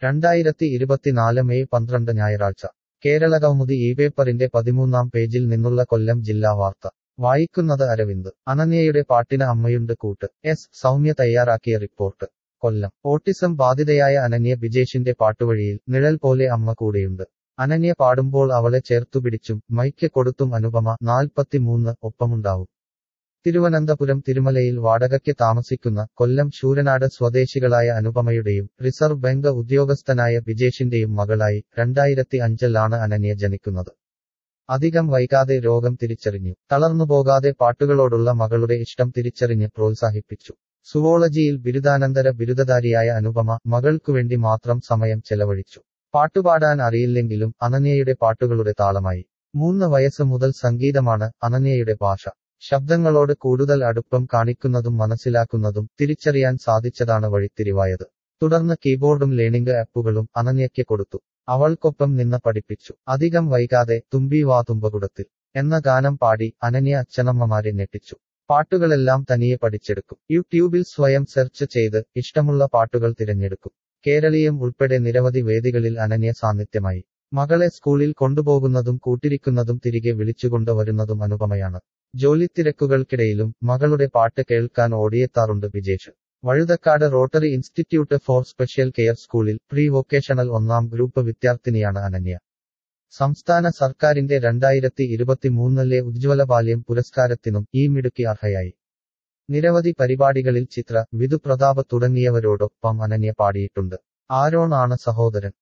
രണ്ടായിരത്തി ഇരുപത്തിനാല് മെയ് പന്ത്രണ്ട് ഞായറാഴ്ച കേരളകൗമുദി ഈ പേപ്പറിന്റെ പതിമൂന്നാം പേജിൽ നിന്നുള്ള കൊല്ലം ജില്ലാ വാർത്ത വായിക്കുന്നത് അരവിന്ദ് അനന്യയുടെ പാട്ടിന് അമ്മയുണ്ട് കൂട്ട് എസ് സൗമ്യ തയ്യാറാക്കിയ റിപ്പോർട്ട് കൊല്ലം ഓട്ടിസം ബാധിതയായ അനന്യ ബിജേഷിന്റെ പാട്ടുവഴിയിൽ നിഴൽ പോലെ അമ്മ കൂടെയുണ്ട് അനന്യ പാടുമ്പോൾ അവളെ ചേർത്തുപിടിച്ചും മൈക്ക് കൊടുത്തും അനുപമ നാൽപ്പത്തിമൂന്ന് ഒപ്പമുണ്ടാവും തിരുവനന്തപുരം തിരുമലയിൽ വാടകയ്ക്ക് താമസിക്കുന്ന കൊല്ലം ശൂരനാട് സ്വദേശികളായ അനുപമയുടെയും റിസർവ് ബാങ്ക് ഉദ്യോഗസ്ഥനായ ബിജേഷിന്റെയും മകളായി രണ്ടായിരത്തി അഞ്ചിലാണ് അനന്യ ജനിക്കുന്നത് അധികം വൈകാതെ രോഗം തിരിച്ചറിഞ്ഞു തളർന്നുപോകാതെ പാട്ടുകളോടുള്ള മകളുടെ ഇഷ്ടം തിരിച്ചറിഞ്ഞ് പ്രോത്സാഹിപ്പിച്ചു സുവോളജിയിൽ ബിരുദാനന്തര ബിരുദധാരിയായ അനുപമ മകൾക്കുവേണ്ടി മാത്രം സമയം ചെലവഴിച്ചു പാട്ടുപാടാൻ അറിയില്ലെങ്കിലും അനന്യയുടെ പാട്ടുകളുടെ താളമായി മൂന്ന് വയസ്സ് മുതൽ സംഗീതമാണ് അനന്യയുടെ ഭാഷ ശബ്ദങ്ങളോട് കൂടുതൽ അടുപ്പം കാണിക്കുന്നതും മനസ്സിലാക്കുന്നതും തിരിച്ചറിയാൻ സാധിച്ചതാണ് വഴിത്തിരിവായത് തുടർന്ന് കീബോർഡും ലേണിംഗ് ആപ്പുകളും അനന്യയ്ക്ക് കൊടുത്തു അവൾക്കൊപ്പം നിന്ന് പഠിപ്പിച്ചു അധികം വൈകാതെ തുമ്പി വാ തുമ്പകുടത്തിൽ എന്ന ഗാനം പാടി അനന്യ അച്ഛനമ്മമാരെ ഞെട്ടിച്ചു പാട്ടുകളെല്ലാം തനിയെ പഠിച്ചെടുക്കും യൂട്യൂബിൽ സ്വയം സെർച്ച് ചെയ്ത് ഇഷ്ടമുള്ള പാട്ടുകൾ തിരഞ്ഞെടുക്കും കേരളീയം ഉൾപ്പെടെ നിരവധി വേദികളിൽ അനന്യ സാന്നിധ്യമായി മകളെ സ്കൂളിൽ കൊണ്ടുപോകുന്നതും കൂട്ടിരിക്കുന്നതും തിരികെ വിളിച്ചുകൊണ്ടുവരുന്നതും അനുപമയാണ് ജോലിത്തിരക്കുകൾക്കിടയിലും മകളുടെ പാട്ട് കേൾക്കാൻ ഓടിയെത്താറുണ്ട് Bijesh Vazhuthacaud rotary institute for special care സ്കൂളിൽ പ്രീ വൊക്കേഷണൽ ഒന്നാം ഗ്രൂപ്പ് വിദ്യാർത്ഥിനിയാണ് അനന്യ സംസ്ഥാന സർക്കാരിന്റെ രണ്ടായിരത്തി ഇരുപത്തിമൂന്നിലെ ഉജ്ജ്വല ബാല്യം പുരസ്കാരത്തിനും ഈ മിടുക്കി അർഹയായി നിരവധി പരിപാടികളിൽ ചിത്ര വിധു പ്രതാപ് തുടങ്ങിയവരോടൊപ്പം അനന്യ പാടിയിട്ടുണ്ട് ആരോൺ ആണ് സഹോദരൻ